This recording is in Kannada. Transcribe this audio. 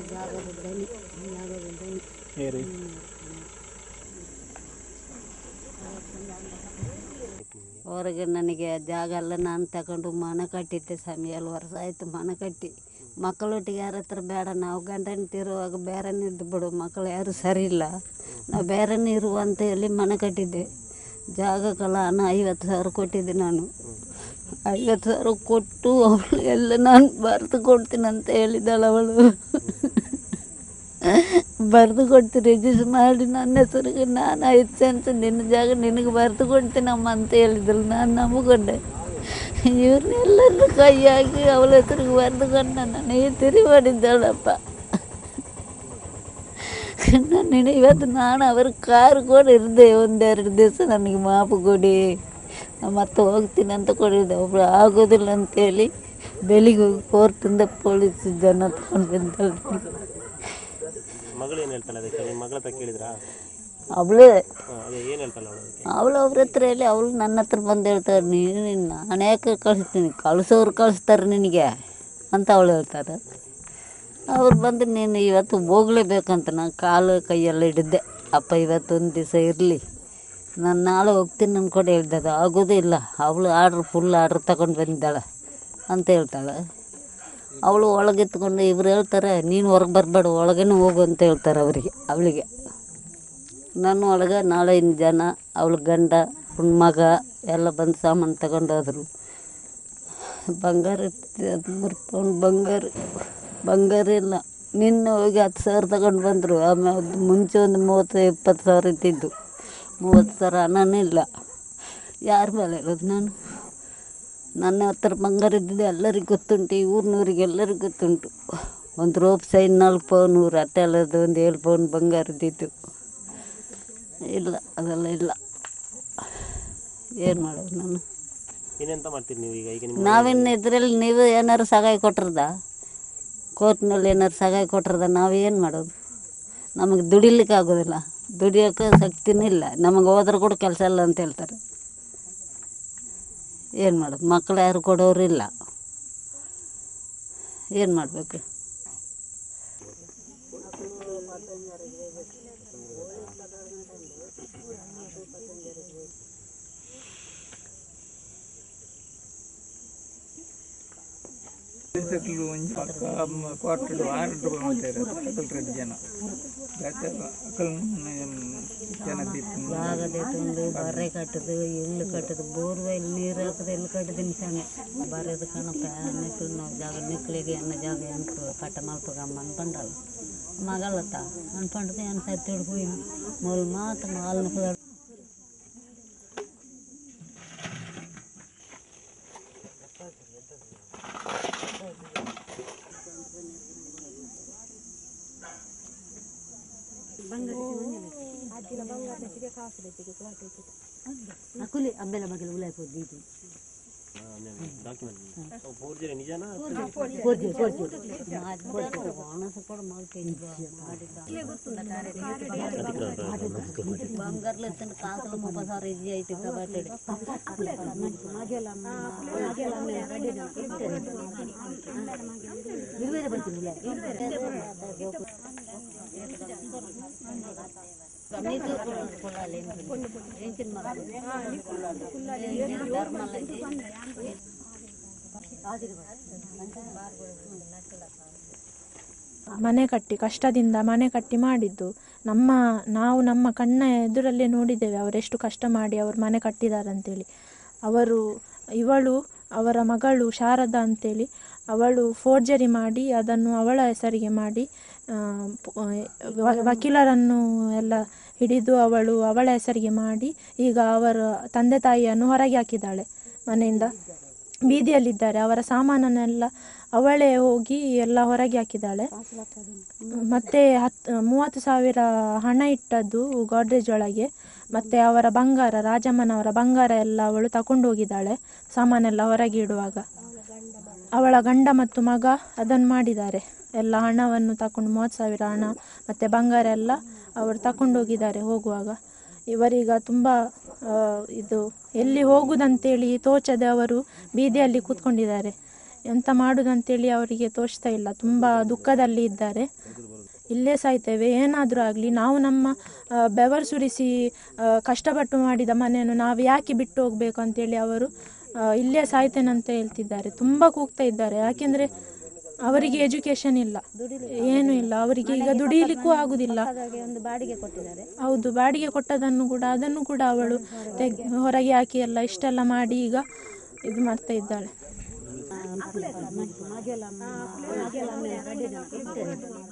ಜಾಗದ ದನಿ ಜಾಗದ ದನಿ ಏರಿ ಹೊರಗೆ ನನಗೆ ಜಾಗ ಎಲ್ಲ ನಾನು ತಗೊಂಡು ಮನೆ ಕಟ್ಟಿದ್ದೆ ಸ್ವಾಮಿ ಏಳು ವರ್ಷ ಆಯಿತು ಮನೆ ಕಟ್ಟಿ ಮಕ್ಕಳೊಟ್ಟಿಗೆ ಯಾರ ಹತ್ರ ಬೇಡ ನಾವು ಗಂಡ ಹೆಂಡ್ತಿರುವಾಗ ಬೇರೆನೇ ಇದ್ದು ಬಿಡು ಮಕ್ಕಳು ಯಾರು ಸರಿ ಇಲ್ಲ ನಾವು ಬೇರೆನೇ ಇರುವ ಅಂತ ಹೇಳಿ ಮನೆ ಕಟ್ಟಿದ್ದೆ ಜಾಗಕ್ಕೆಲ್ಲ ಹಣ ಐವತ್ತು ಸಾವಿರ ಕೊಟ್ಟಿದ್ದೆ ನಾನು ಐವತ್ತು ಸಾವಿರ ಕೊಟ್ಟು ಅವಳು ಎಲ್ಲ ನಾನು ಬರೆದು ಕೊಡ್ತೀನಿ ಅಂತ ಹೇಳಿದ್ದಾಳೆ ಅವಳು ಬರೆದು ಕೊಡ್ತೀನಿ ರಿಜಿಸ್ಟರ್ ಮಾಡಿ ನನ್ನ ಹೆಸರಿಗೆ ನಾನು ಐದು ಸೆನ್ಸ್ ನಿನ್ನ ಜಾಗ ನಿನಗೆ ಬರೆದು ಕೊಡ್ತೀನಮ್ಮ ಅಂತ ಹೇಳಿದ್ರು ನಾನು ನಂಬಿಕೊಂಡೆ ಇವ್ರನ್ನೆಲ್ಲರೂ ಕೈ ಹಾಕಿ ಅವಳ ಹೆಸರಿಗೆ ಬರೆದುಕೊಂಡು ನನ್ನ ಈ ತಿರಿ ಮಾಡಿದ್ದಾಳಪ್ಪ ನಾನು ಇವತ್ತು ನಾನು ಅವ್ರ ಕಾರು ಕೂಡ ಇರದೆ ಒಂದೆರಡು ದಿವಸ ನನಗೆ ಮಾಪು ಕೊಡಿ ನಾನು ಮತ್ತೆ ಹೋಗ್ತೀನಿ ಅಂತ ಕೊಡಿದ್ದೆ ಒಬ್ರು ಆಗೋದಿಲ್ಲ ಅಂತೇಳಿ ಬೆಳಿಗ್ಗೆ ಹೋಗಿ ಕೋರ್ಟಿಂದ ಪೊಲೀಸ್ ಜನ ತಗೊಂಡು ಬಂದಳು ಮಗಳು ಏನು ಹೇಳ್ತಾಳೆ ಅದಕ್ಕೆ ನಿಮ್ಮ ಮಗಳ ಹತ್ರ ಕೇಳಿದ್ರಾ ಅವಳೇ ಹಾಂ ಅದೇ ಏನು ಹೇಳ್ತಾಳೆ ಅವಳು ಅದಕ್ಕೆ ಅವಳು ಅವ್ರ ಹತ್ರ ಹೇಳಿ ಅವಳು ನನ್ನ ಹತ್ರ ಬಂದು ಹೇಳ್ತಾರೆ ನೀನು ನಾನು ಯಾಕೆ ಕಳಿಸ್ತೀನಿ ಕಳಿಸೋರು ಕಳಿಸ್ತಾರೆ ನಿನಗೆ ಅಂತ ಅವಳು ಹೇಳ್ತಾರೆ ಅವ್ರು ಬಂದು ನೀನು ಇವತ್ತು ಹೋಗ್ಲೇಬೇಕಂತ ನಾನು ಕಾಲು ಕೈಯೆಲ್ಲ ಹಿಡಿದ್ದೆ ಅಪ್ಪ ಇವತ್ತು ಒಂದು ದಿವಸ ಇರಲಿ ನಾನು ನಾಳೆ ಹೋಗ್ತೀನಿ ಅನ್ಕೊಂಡು ಹೇಳ್ದೆ ಅದು ಆಗೋದೇ ಇಲ್ಲ ಅವಳು ಆರ್ಡ್ರ್ ಫುಲ್ ಆರ್ಡ್ರ್ ತಗೊಂಡು ಬಂದಿದ್ದಾಳೆ ಅಂತ ಹೇಳ್ತಾಳೆ ಅವಳು ಒಳಗೆತ್ಕೊಂಡು ಇವ್ರು ಹೇಳ್ತಾರೆ ನೀನು ಹೊರಗೆ ಬರಬೇಡ ಒಳಗೇನೆ ಹೋಗು ಅಂತ ಹೇಳ್ತಾರೆ ಅವರಿಗೆ ಅವಳಿಗೆ ನಾನು ಒಳಗೆ ನಾಳೆಯಿಂದ ಜನ ಅವಳ ಗಂಡ ಅವ್ನ ಮಗ ಎಲ್ಲ ಬಂದು ಸಾಮಾನು ತಗೊಂಡು ಹೋದರು ಬಂಗಾರ ಹದಿಮೂರು ಪೌಂಡ್ ಬಂಗಾರ ಬಂಗಾರ ಇಲ್ಲ ನಿನ್ನೆ ಹೋಗಿ ಹತ್ತು ಸಾವಿರ ತಗೊಂಡು ಬಂದರು ಆಮೇಲೆ ಅದು ಮುಂಚೆ ಒಂದು ಮೂವತ್ತು ಇಪ್ಪತ್ತು ಸಾವಿರ ಇದ್ದಿದ್ದು ಮೂವತ್ತು ಸಾವಿರ ಹಣನೇ ಇಲ್ಲ ಯಾರ ಮೇಲೆ ಇರೋದು ನಾನು ನನ್ನ ಹತ್ರ ಬಂಗಾರ ಇದ್ದಿದ್ದು ಎಲ್ಲರಿಗೂ ಗೊತ್ತುಂಟು ಈ ಊರಿನವ್ರಿಗೆ ಎಲ್ಲರಿಗೂ ಗೊತ್ತುಂಟು ಒಂದು ರೋಪ್ ಸೈನ್ ನಾಲ್ಕು ಪೌನ್ ನೂರು ಅಟ್ಟೆಲ್ಲದು ಒಂದು ಏಳು ಪೌನ್ ಬಂಗಾರ ಇದ್ದಿದ್ದು ಇಲ್ಲ ಅದೆಲ್ಲ ಇಲ್ಲ ಏನು ಮಾಡೋದು ನಾನು ಇನ್ನೆಂತ ಮಾಡ್ತೀರಿ ನೀವು ಈಗ ಈಗ ನಿಮ್ಮ ನಾವಿನ್ನು ಇದರಲ್ಲಿ ನೀವು ಏನಾರು ಸಹಾಯ ಕೊಟ್ರದ ಕೋರ್ಟ್ನಲ್ಲಿ ಏನಾರು ಸಹಾಯ ಕೊಟ್ರದ ನಾವು ಏನು ಮಾಡೋದು ನಮಗೆ ದುಡಿಲಿಕ್ಕೆ ಆಗೋದಿಲ್ಲ ದುಡಿಯೋಕ್ಕೆ ಶಕ್ತಿನೂ ಇಲ್ಲ ನಮಗೆ ಹೋದ್ರೆ ಕೂಡ ಕೆಲಸ ಇಲ್ಲ ಅಂತ ಹೇಳ್ತಾರೆ ಏನು ಮಾಡೋದು ಮಕ್ಕಳು ಯಾರು ಕೊಡೋರು ಇಲ್ಲ ಏನು ಮಾಡಬೇಕು ಸೆಟ್ಲು ಒಂಜಿ ಪಕ್ಕ ಕ್ವಾರ್ಟರ್ ಆರ್ಡರ್ ಮಾಡ್ತಾರೆ ಅಕಲ್ ಜನ ಅಕಲ್ ಜನ ದೀಪ ಜಾಗದ ತುಂಬ ಬರೆ ಕಟ್ಟದು ಎಲ್ಲಿ ಕಟ್ಟದು ಬೋರ್ವೆಲ್ ನೀರು ಹಾಕದು ಎಲ್ಲಿ ಕಟ್ಟದಿನಿ ಸ್ವಾಮಿ ಬರೆದು ಕಣಪ್ಪ ನೆಕ್ಲು ನಾವು ಜಾಗ ನಿಕ್ಲಿಗೆ ಎನ್ನ ಜಾಗ ಎಂಟು ಕಟ್ಟ ಮಲ್ಪಗಮ್ಮ ಅನ್ಕೊಂಡಲ್ಲ ಮಗಳತ್ತ ಅನ್ಕೊಂಡದೆ ಏನು ಸತ್ತು ಹಿಡ್ಕೊ ಮೊಲ್ ಮಾತು ಮಾಲ್ನ ಅಕುಲಿ ಅಬ್ಬೆಲ್ಲ ಬಗ್ಗೆ ಉಲಾಯ್ಬೋದು ಇದು ಡಾಕ್ಯುಮೆಂಟ್ ಫೋರ್ಜರಿ ನಿಜನಾ ಕೊಡ್ತೀವಿ ಕೊಡ್ತೀವಿ ಕೊಡ್ತೀವಿ ಅನಸ ಕೂಡ ಮಾಡ್ತೀನಿ ಬಂಗಾರ್ಲ ಎತ್ತಿನ ಕಾಸಲ ಮುಪ್ಪ ಸಾವಿರ ಇಜ್ಜಿ ಐತಿ ಕಬಾಟಡಿ ಇರುವೇರೆ ಬರ್ತೀನಿ ಮನೆ ಕಟ್ಟಿ ಕಷ್ಟದಿಂದ ಮನೆ ಕಟ್ಟಿ ಮಾಡಿದ್ದು ನಮ್ಮ ನಾವು ನಮ್ಮ ಕಣ್ಣ ಎದುರಲ್ಲೇ ನೋಡಿದ್ದೇವೆ ಅವರೆಷ್ಟು ಕಷ್ಟ ಮಾಡಿ ಅವರು ಮನೆ ಕಟ್ಟಿದ್ದಾರೆ ಅಂತೇಳಿ ಅವರು ಇವಳು ಅವರ ಮಗಳು ಶಾರದಾ ಅಂತೇಳಿ ಅವಳು ಫೋರ್ಜರಿ ಮಾಡಿ ಅದನ್ನು ಅವಳ ಹೆಸರಿಗೆ ಮಾಡಿ ಆ, ಪ- ವ- ವಕೀಲರನ್ನು ಎಲ್ಲ ಹಿಡಿದು ಅವಳು ಅವಳ ಹೆಸರಿಗೆ ಮಾಡಿ ಈಗ ಅವರ ತಂದೆ ತಾಯಿಯನ್ನು ಹೊರಗೆ ಹಾಕಿದ್ದಾಳೆ ಮನೆಯಿಂದ ಬೀದಿಯಲ್ಲಿದ್ದಾರೆ ಅವರ ಸಾಮಾನನ್ನೆಲ್ಲ ಅವಳೇ ಹೋಗಿ ಎಲ್ಲ ಹೊರಗೆ ಹಾಕಿದ್ದಾಳೆ ಮತ್ತೆ ಹತ್ತು ಮೂವತ್ತು ಸಾವಿರ ಹಣ ಇಟ್ಟದ್ದು ಗೋಡ್ರೇಜ್ ಒಳಗೆ ಮತ್ತೆ ಅವರ ಬಂಗಾರ ರಾಜಮ್ಮನವರ ಬಂಗಾರ ಎಲ್ಲ ಅವಳು ತಕೊಂಡು ಹೋಗಿದ್ದಾಳೆ ಸಾಮಾನೆಲ್ಲ ಹೊರಗೆ ಇಡುವಾಗ ಅವಳ ಗಂಡ ಮತ್ತು ಮಗ ಅದನ್ನು ಮಾಡಿದ್ದಾರೆ ಎಲ್ಲ ಹಣವನ್ನು ತಕೊಂಡು ಮೂವತ್ತು ಸಾವಿರ ಹಣ ಮತ್ತು ಬಂಗಾರ ಎಲ್ಲ ಅವರು ತಕೊಂಡು ಹೋಗಿದ್ದಾರೆ ಹೋಗುವಾಗ ಇವರೀಗ ತುಂಬ ಆ, ಇದು ಎಲ್ಲಿ ಹೋಗುದಂತೇಳಿ ತೋಚದೆ ಅವರು ಬೀದಿಯಲ್ಲಿ ಕೂತ್ಕೊಂಡಿದ್ದಾರೆ ಎಂತ ಮಾಡುದಂತೇಳಿ ಅವರಿಗೆ ತೋಚ್ತಾ ಇಲ್ಲ ತುಂಬ ದುಃಖದಲ್ಲಿ ಇದ್ದಾರೆ ಇಲ್ಲೇ ಸಾಯ್ತೇವೆ ಏನಾದರೂ ಆಗಲಿ ನಾವು ನಮ್ಮ ಆ, ಬೆವರು ಸುರಿಸಿ ಆ, ಕಷ್ಟಪಟ್ಟು ಮಾಡಿದ ಮನೆಯನ್ನು ನಾವು ಯಾಕೆ ಬಿಟ್ಟು ಹೋಗಬೇಕು ಅಂತೇಳಿ ಅವರು ಆ, ಇಲ್ಲೇ ಸಾಯ್ತೇನೆ ಅಂತ ಹೇಳ್ತಿದ್ದಾರೆ ತುಂಬ ಕೂಗ್ತಾ ಇದ್ದಾರೆ ಯಾಕೆಂದರೆ ಅವರಿಗೆ ಎಜುಕೇಷನ್ ಇಲ್ಲ ಏನೂ ಇಲ್ಲ ಅವರಿಗೆ ಈಗ ದುಡಿಲಿಕ್ಕೂ ಆಗುದಿಲ್ಲ ಒಂದು ಬಾಡಿಗೆ ಕೊಟ್ಟಿದ್ದಾರೆ ಹೌದು ಬಾಡಿಗೆ ಕೊಟ್ಟದನ್ನು ಕೂಡ ಅದನ್ನು ಕೂಡ ಅವಳು ತೆಗ್ ಹೊರಗೆ ಹಾಕಿ ಎಲ್ಲ ಇಷ್ಟೆಲ್ಲ ಮಾಡಿ ಈಗ ಇದು ಮಾಡ್ತಾ ಇದ್ದಾಳೆ